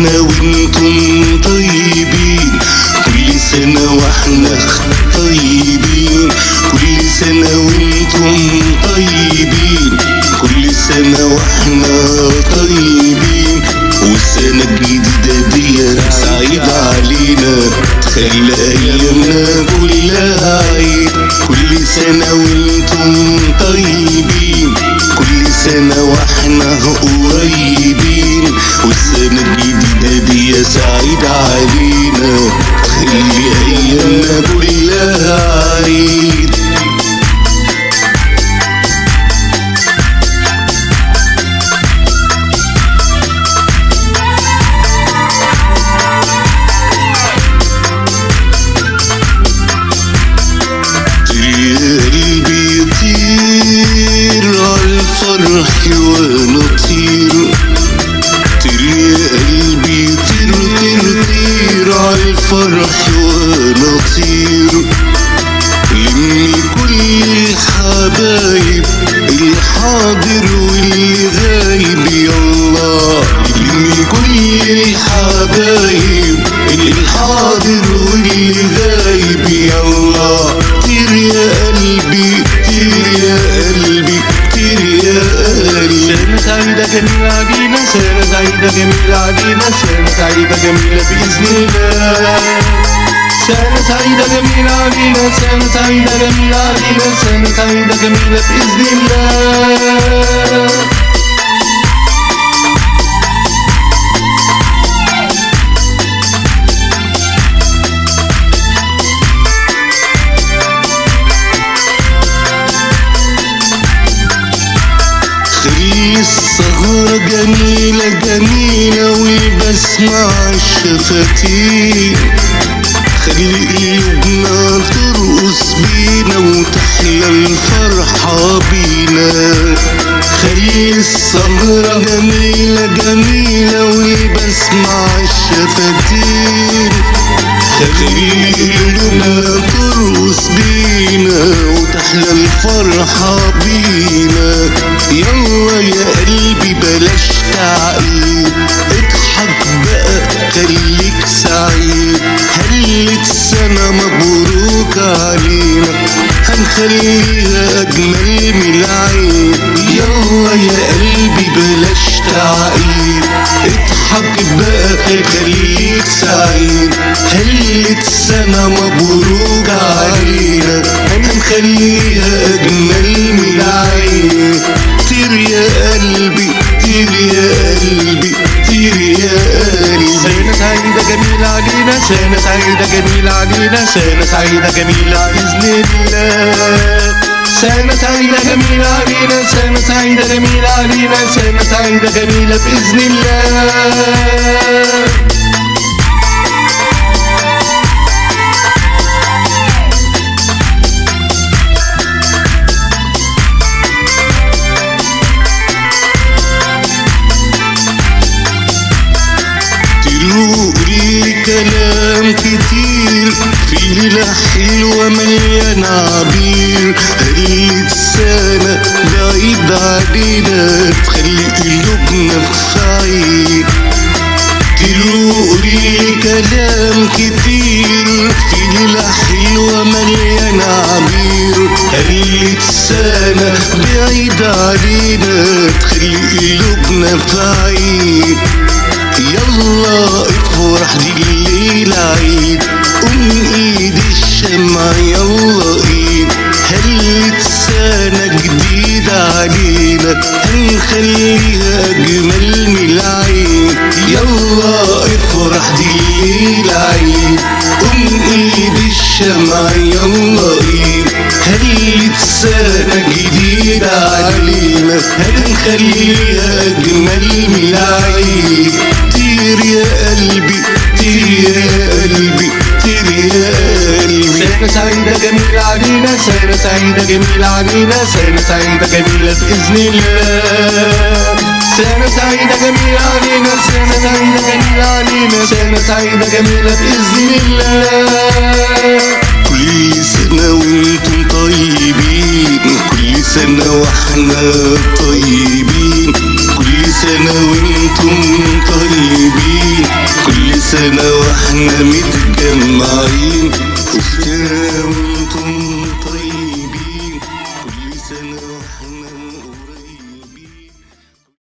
سنة وانتم طيبين كل سنة واحنا طيبين كل سنة وانتم طيبين كل سنة واحنا طيبين والسنة الجديدة دي سعيدة علينا تخلي أيامنا كلها عيد كل سنة وانتم طيبين كل سنة واحنا قريبين والسنة الجديدة دي سعيدة علينا تخلي أيامنا كلها عيد قلبي يطير عالفرح وانا طير تري قلبي يطير طير طير عالفرح وانا طير لمي كل الحبايب الحاضر واللي غايب يلا لمي كل الحبايب الحاضر واللي غايب يلا طير يا قلبي طير يا قلبي طير يا قلبي سنة سعيدة جميلة علينا سنة سعيدة جميلة علينا سنة سعيدة جميلة بإذن الله سنة سعيدة جميلة علينا سنة سعيدة جميلة علينا سنة سعيدة جميلة بإذن الله خلي السهرة جميلة جميلة والبسمة عالشفاتين خلي قلوبنا ترقص بينا وتحلى الفرحة بينا خلي السهرة جميلة جميلة والبسمة عالشفاتين خلي قلوبنا ترقص بينا وتحلى الفرحة بينا يلا يا قلبي بلاش تعقيد اضحك بقى خليك سعيد هلت سنة مبروك علينا هنخليها أجمل من العيد يلا يا قلبي بلاش تعقيد اضحك بقى خليك سعيد هلت سنة مبروك علينا هنخليها أجمل من العيد طير يا قلبي طير يا قلبي طير يا قلبي سنة سعيدة جميلة علينا سنة سعيدة جميلة علينا سنة سعيدة جميلة بإذن الله سنة سعيدة جميلة علينا سنة سعيدة جميلة علينا سنة سعيدة جميلة بإذن الله تروق لي كلام كتير في ليلة حلوة مليانة عبير قلة سنة بعيد علينا تخلي قلوبنا في عيد تروق لي كلام كتير في ليلة حلوة مليانة عبير قلة سنة بعيد علينا تخلي قلوبنا في عيد يلا افرح دي الليلة عيد قوم ايد الشمع يلا ايد هلت سنة جديدة علينا هنخليها اجمل من العيد يلا افرح دي الليلة عيد قوم ايد الشمع يلا ايد هلت سنة جديدة علينا هنخليها اجمل من العيد طير يا قلبي طير يا قلبي طير يا قلبي سنة سعيدة جميلة علينا سنة سعيدة جميلة علينا سنة سعيدة جميلة بإذن الله سنة سعيدة جميلة علينا سنة سعيدة جميلة علينا سنة سعيدة جميلة بإذن الله كل سنة وانتم طيبين كل سنة واحنا طيبين كل سنة وانتم طيبين كل سنة واحنا متجمعين كل سنة وانتم طيبين كل سنة واحنا